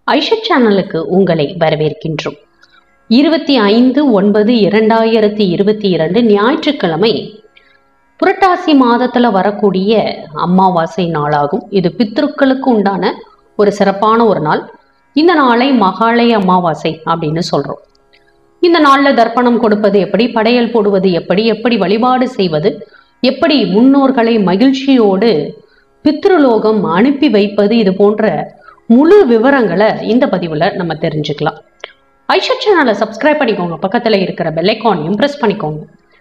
ஐஷா சேனலுக்கு உங்களை வரவேற்கின்றோம் இருபத்தி ஐந்து ஒன்பது இரண்டாயிரத்தி இருபத்தி இரண்டு ஞாயிற்றுக்கிழமை புரட்டாசி மாதத்துல வரக்கூடிய அமாவாசை நாளாகும் இது பித்ருக்களுக்கு உண்டான ஒரு சிறப்பான ஒரு நாள் இந்த நாளை மகாலய அமாவாசை அப்படின்னு சொல்றோம் இந்த நாள்ல தர்ப்பணம் கொடுப்பது எப்படி படையல் போடுவது எப்படி எப்படி வழிபாடு செய்வது எப்படி முன்னோர்களை மகிழ்ச்சியோடு பித்ருலோகம் அனுப்பி வைப்பது இது போன்ற முழு விவரங்களை இந்த பதிவுல நம்ம தெரிஞ்சுக்கலாம் ஐஷா சேனலை சப்ஸ்கிரைப் பண்ணிக்கோங்க பக்கத்துல இருக்கிற பெல்லைக்கானையும் பிரஸ் பண்ணிக்கோங்க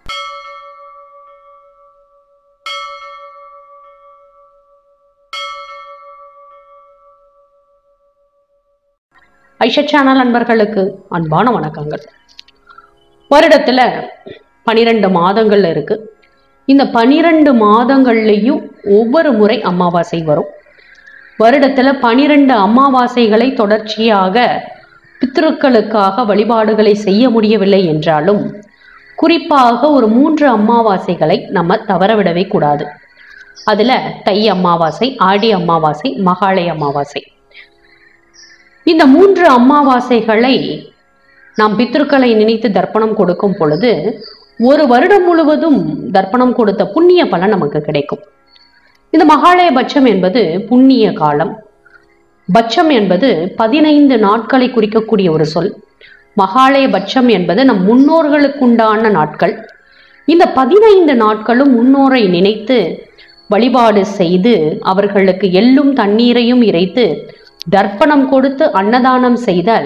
ஐஷா சேனல் நண்பர்களுக்கு அன்பான வணக்கங்கள் வருடத்துல பனிரெண்டு மாதங்கள் இருக்கு இந்த பனிரெண்டு மாதங்கள்லையும் ஒவ்வொரு முறை அமாவாசை வரும் வருடத்துல பனிரெண்டு அமாவாசைகளை தொடர்ச்சியாக பித்ருக்களுக்காக வழிபாடுகளை செய்ய முடியவில்லை என்றாலும் குறிப்பாக ஒரு மூன்று அமாவாசைகளை நம்ம தவறவிடவே கூடாது அதுல தை அமாவாசை ஆடி அமாவாசை மகாலய அமாவாசை இந்த மூன்று அமாவாசைகளை நாம் பித்ருக்களை நினைத்து தர்ப்பணம் கொடுக்கும் பொழுது ஒரு வருடம் முழுவதும் தர்ப்பணம் கொடுத்த புண்ணிய பலன் நமக்கு கிடைக்கும் இந்த மகாலய பட்சம் என்பது புண்ணிய காலம் பட்சம் என்பது பதினைந்து நாட்களை குறிக்கக்கூடிய ஒரு சொல் மகாலய பட்சம் என்பது நம் முன்னோர்களுக்குண்டான நாட்கள் இந்த பதினைந்து நாட்களும் முன்னோரை நினைத்து வழிபாடு செய்து அவர்களுக்கு எள்ளும் தண்ணீரையும் இறைத்து தர்ப்பணம் கொடுத்து அன்னதானம் செய்தால்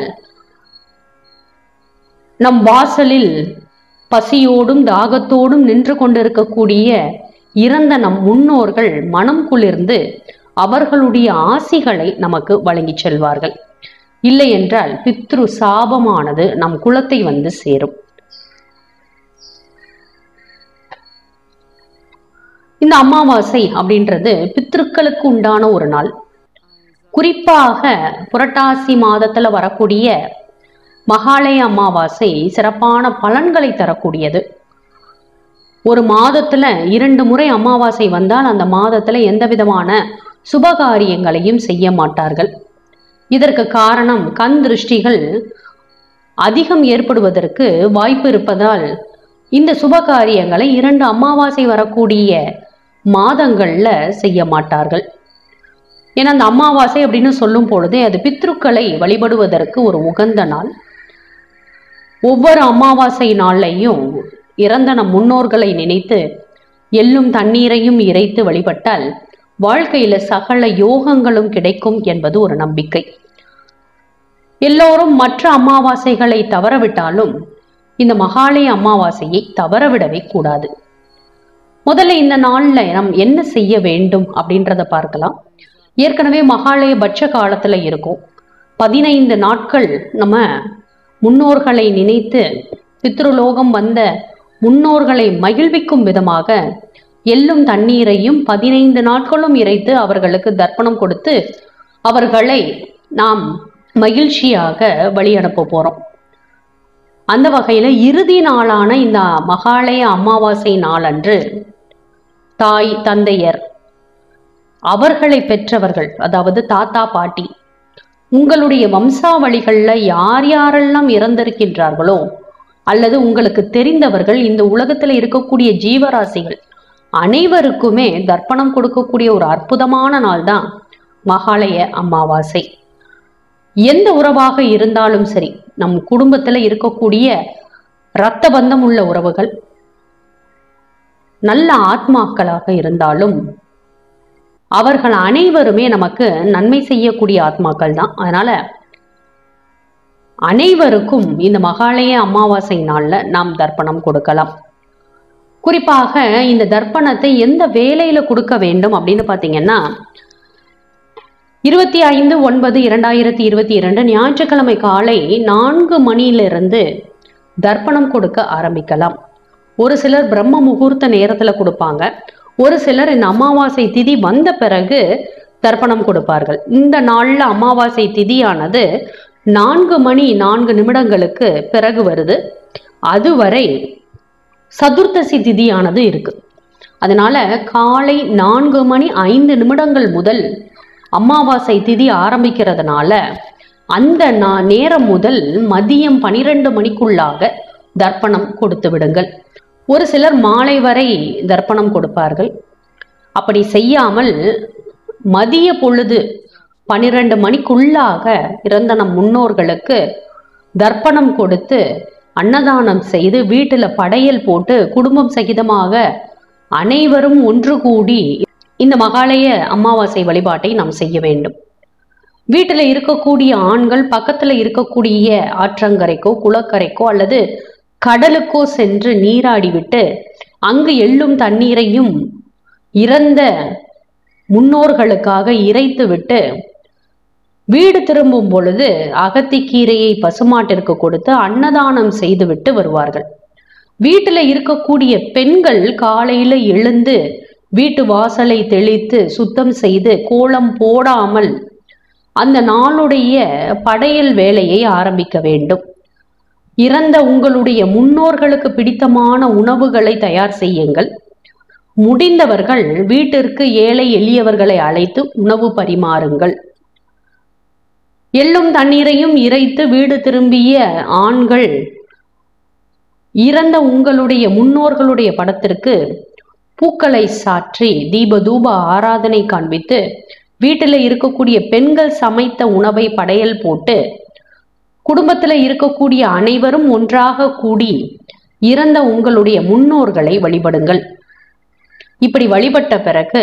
நம் வாசலில் பசியோடும் தாகத்தோடும் நின்று கொண்டிருக்கக்கூடிய இறந்த நம் முன்னோர்கள் மனம் குளிர்ந்து அவர்களுடைய ஆசிகளை நமக்கு வழங்கிச் செல்வார்கள் இல்லை என்றால் பித்ரு சாபமானது நம் குலத்தை வந்து சேரும் இந்த அமாவாசை அப்படின்றது பித்ருக்களுக்கு உண்டான ஒரு நாள் குறிப்பாக புரட்டாசி மாதத்துல வரக்கூடிய மகாலய அமாவாசை சிறப்பான பலன்களை தரக்கூடியது ஒரு மாதத்துல இரண்டு முறை அமாவாசை வந்தால் அந்த மாதத்துல எந்த விதமான சுபகாரியங்களையும் செய்ய மாட்டார்கள் இதற்கு காரணம் கண் திருஷ்டிகள் அதிகம் ஏற்படுவதற்கு வாய்ப்பு இருப்பதால் இந்த சுபகாரியங்களை இரண்டு அமாவாசை வரக்கூடிய மாதங்கள்ல செய்ய மாட்டார்கள் ஏன்னா அந்த அமாவாசை அப்படின்னு சொல்லும் பொழுதே அது பித்ருக்களை வழிபடுவதற்கு ஒரு உகந்த நாள் ஒவ்வொரு அமாவாசை நாள்லையும் இறந்த நம் முன்னோர்களை நினைத்து எள்ளும் தண்ணீரையும் இறைத்து வழிபட்டால் வாழ்க்கையில சகல யோகங்களும் கிடைக்கும் என்பது ஒரு நம்பிக்கை எல்லோரும் மற்ற அமாவாசைகளை தவறவிட்டாலும் இந்த மகாலய அமாவாசையை தவறவிடவே கூடாது முதல்ல இந்த நாள்ல நாம் என்ன செய்ய வேண்டும் அப்படின்றத பார்க்கலாம் ஏற்கனவே மகாலய பட்ச காலத்துல இருக்கும் பதினைந்து நாட்கள் நம்ம முன்னோர்களை நினைத்து பித்ருலோகம் வந்த முன்னோர்களை மகிழ்விக்கும் விதமாக எள்ளும் தண்ணீரையும் பதினைந்து நாட்களும் இறைத்து அவர்களுக்கு தர்ப்பணம் கொடுத்து அவர்களை நாம் மகிழ்ச்சியாக வழி அனுப்ப போறோம் அந்த வகையில இறுதி நாளான இந்த மகாலய அமாவாசை நாளன்று தாய் தந்தையர் அவர்களை பெற்றவர்கள் அதாவது தாத்தா பாட்டி உங்களுடைய வம்சாவளிகள்ல யார் யாரெல்லாம் இறந்திருக்கின்றார்களோ அல்லது உங்களுக்கு தெரிந்தவர்கள் இந்த உலகத்துல இருக்கக்கூடிய ஜீவராசிகள் அனைவருக்குமே தர்ப்பணம் கொடுக்கக்கூடிய ஒரு அற்புதமான நாள் தான் மகாலய அமாவாசை எந்த உறவாக இருந்தாலும் சரி நம் குடும்பத்துல இருக்கக்கூடிய இரத்த பந்தம் உள்ள உறவுகள் நல்ல ஆத்மாக்களாக இருந்தாலும் அவர்கள் அனைவருமே நமக்கு நன்மை செய்யக்கூடிய ஆத்மாக்கள் தான் அதனால அனைவருக்கும் இந்த மகாலய அமாவாசை நாள்ல நாம் தர்ப்பணம் கொடுக்கலாம் குறிப்பாக இந்த தர்ப்பணத்தை எந்த வேலையில கொடுக்க வேண்டும் அப்படின்னு பாத்தீங்கன்னா இருபத்தி ஐந்து ஒன்பது இரண்டாயிரத்தி இருபத்தி இரண்டு ஞாயிற்றுக்கிழமை காலை நான்கு மணியிலிருந்து தர்ப்பணம் கொடுக்க ஆரம்பிக்கலாம் ஒரு சிலர் பிரம்ம முகூர்த்த நேரத்துல கொடுப்பாங்க ஒரு சிலர் இந்த அமாவாசை திதி வந்த பிறகு தர்ப்பணம் கொடுப்பார்கள் இந்த நாள்ல அமாவாசை திதியானது நான்கு மணி நான்கு நிமிடங்களுக்கு பிறகு வருது அதுவரை சதுர்த்தசி திதியானது இருக்கு அதனால காலை நான்கு மணி ஐந்து நிமிடங்கள் முதல் அமாவாசை திதி ஆரம்பிக்கிறதுனால அந்த நா- நேரம் முதல் மதியம் பனிரெண்டு மணிக்குள்ளாக தர்ப்பணம் கொடுத்து விடுங்கள் ஒரு சிலர் மாலை வரை தர்ப்பணம் கொடுப்பார்கள் அப்படி செய்யாமல் மதிய பொழுது பனிரெண்டு மணிக்குள்ளாக இறந்த நம் முன்னோர்களுக்கு தர்ப்பணம் கொடுத்து அன்னதானம் செய்து வீட்டில் படையல் போட்டு குடும்பம் சகிதமாக அனைவரும் ஒன்று கூடி இந்த மகாலய அமாவாசை வழிபாட்டை நாம் செய்ய வேண்டும் வீட்டில் இருக்கக்கூடிய ஆண்கள் பக்கத்தில் இருக்கக்கூடிய ஆற்றங்கரைக்கோ குளக்கரைக்கோ அல்லது கடலுக்கோ சென்று நீராடிவிட்டு அங்கு எள்ளும் தண்ணீரையும் இறந்த முன்னோர்களுக்காக இறைத்து விட்டு வீடு திரும்பும் பொழுது அகத்திக்கீரையை பசுமாட்டிற்கு கொடுத்து அன்னதானம் செய்துவிட்டு வருவார்கள் வீட்டில் இருக்கக்கூடிய பெண்கள் காலையில எழுந்து வீட்டு வாசலை தெளித்து சுத்தம் செய்து கோலம் போடாமல் அந்த நாளுடைய படையல் வேலையை ஆரம்பிக்க வேண்டும் இறந்த உங்களுடைய முன்னோர்களுக்கு பிடித்தமான உணவுகளை தயார் செய்யுங்கள் முடிந்தவர்கள் வீட்டிற்கு ஏழை எளியவர்களை அழைத்து உணவு பரிமாறுங்கள் எள்ளும் தண்ணீரையும் இறைத்து வீடு திரும்பிய ஆண்கள் இறந்த உங்களுடைய முன்னோர்களுடைய படத்திற்கு பூக்களை சாற்றி தீப தூப ஆராதனை காண்பித்து வீட்டில் இருக்கக்கூடிய பெண்கள் சமைத்த உணவை படையல் போட்டு குடும்பத்தில் இருக்கக்கூடிய அனைவரும் ஒன்றாக கூடி இறந்த உங்களுடைய முன்னோர்களை வழிபடுங்கள் இப்படி வழிபட்ட பிறகு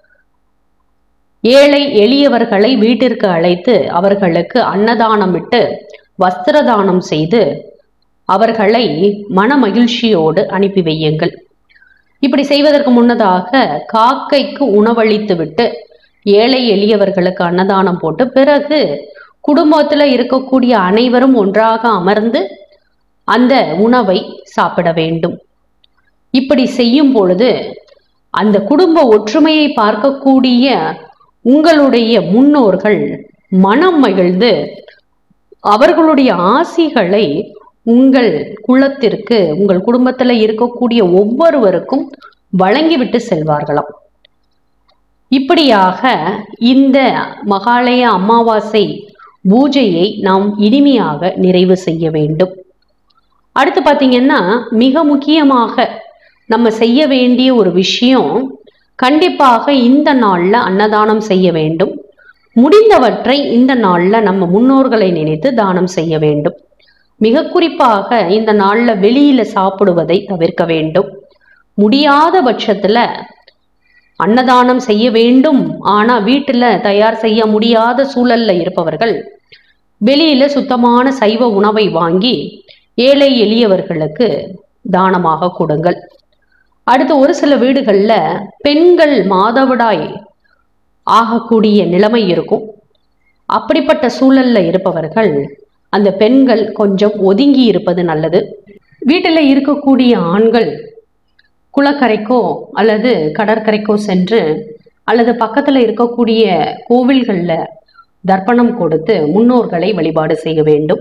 ஏழை எளியவர்களை வீட்டிற்கு அழைத்து அவர்களுக்கு அன்னதானம் விட்டு வஸ்திரதானம் செய்து அவர்களை மன மகிழ்ச்சியோடு அனுப்பி வையுங்கள் இப்படி செய்வதற்கு முன்னதாக காக்கைக்கு உணவளித்து விட்டு ஏழை எளியவர்களுக்கு அன்னதானம் போட்டு பிறகு குடும்பத்தில் இருக்கக்கூடிய அனைவரும் ஒன்றாக அமர்ந்து அந்த உணவை சாப்பிட வேண்டும் இப்படி செய்யும் பொழுது அந்த குடும்ப ஒற்றுமையை பார்க்கக்கூடிய உங்களுடைய முன்னோர்கள் மனம் மகிழ்ந்து அவர்களுடைய ஆசிகளை உங்கள் குலத்திற்கு உங்கள் குடும்பத்தில் இருக்கக்கூடிய ஒவ்வொருவருக்கும் வழங்கிவிட்டு செல்வார்களாம் இப்படியாக இந்த மகாலய அமாவாசை பூஜையை நாம் இனிமையாக நிறைவு செய்ய வேண்டும் அடுத்து பார்த்தீங்கன்னா மிக முக்கியமாக நம்ம செய்ய வேண்டிய ஒரு விஷயம் கண்டிப்பாக இந்த நாளில் அன்னதானம் செய்ய வேண்டும் முடிந்தவற்றை இந்த நாளில் நம்ம முன்னோர்களை நினைத்து தானம் செய்ய வேண்டும் மிக குறிப்பாக இந்த நாளில் வெளியில சாப்பிடுவதை தவிர்க்க வேண்டும் முடியாத பட்சத்துல அன்னதானம் செய்ய வேண்டும் ஆனா வீட்டுல தயார் செய்ய முடியாத சூழல்ல இருப்பவர்கள் வெளியில சுத்தமான சைவ உணவை வாங்கி ஏழை எளியவர்களுக்கு தானமாக கொடுங்கள் அடுத்து ஒரு சில வீடுகள்ல பெண்கள் மாதவிடாய் ஆகக்கூடிய நிலைமை இருக்கும் அப்படிப்பட்ட சூழல்ல இருப்பவர்கள் அந்த பெண்கள் கொஞ்சம் ஒதுங்கி இருப்பது நல்லது வீட்டில் இருக்கக்கூடிய ஆண்கள் குளக்கரைக்கோ அல்லது கடற்கரைக்கோ சென்று அல்லது பக்கத்தில் இருக்கக்கூடிய கோவில்களில் தர்ப்பணம் கொடுத்து முன்னோர்களை வழிபாடு செய்ய வேண்டும்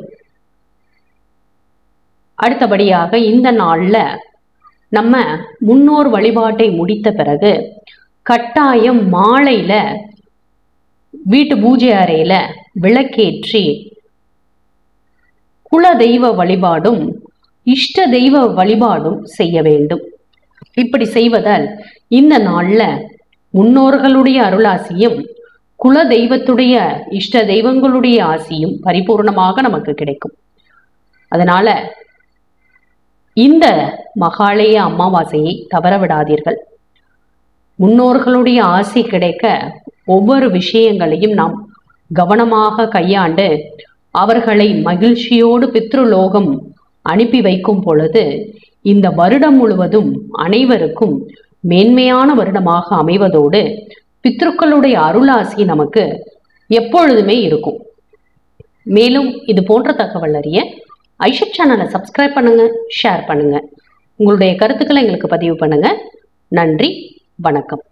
அடுத்தபடியாக இந்த நாளில் நம்ம முன்னோர் வழிபாட்டை முடித்த பிறகு கட்டாயம் மாலையில் வீட்டு பூஜை அறையில் விளக்கேற்றி குல தெய்வ வழிபாடும் இஷ்ட தெய்வ வழிபாடும் செய்ய வேண்டும் இப்படி செய்வதால் இந்த நாள்ல முன்னோர்களுடைய அருளாசியும் குல தெய்வத்துடைய இஷ்ட தெய்வங்களுடைய ஆசியும் பரிபூர்ணமாக நமக்கு கிடைக்கும் அதனால இந்த மகாலய அமாவாசையை தவற விடாதீர்கள் முன்னோர்களுடைய ஆசி கிடைக்க ஒவ்வொரு விஷயங்களையும் நாம் கவனமாக கையாண்டு அவர்களை மகிழ்ச்சியோடு பித்ருலோகம் அனுப்பி வைக்கும் பொழுது இந்த வருடம் முழுவதும் அனைவருக்கும் மேன்மையான வருடமாக அமைவதோடு பித்ருக்களுடைய அருளாசி நமக்கு எப்பொழுதுமே இருக்கும் மேலும் இது போன்ற தகவல் அறிய ஐஷப் சேனலை சப்ஸ்கிரைப் பண்ணுங்க ஷேர் பண்ணுங்க உங்களுடைய கருத்துக்களை எங்களுக்கு பதிவு பண்ணுங்க நன்றி வணக்கம்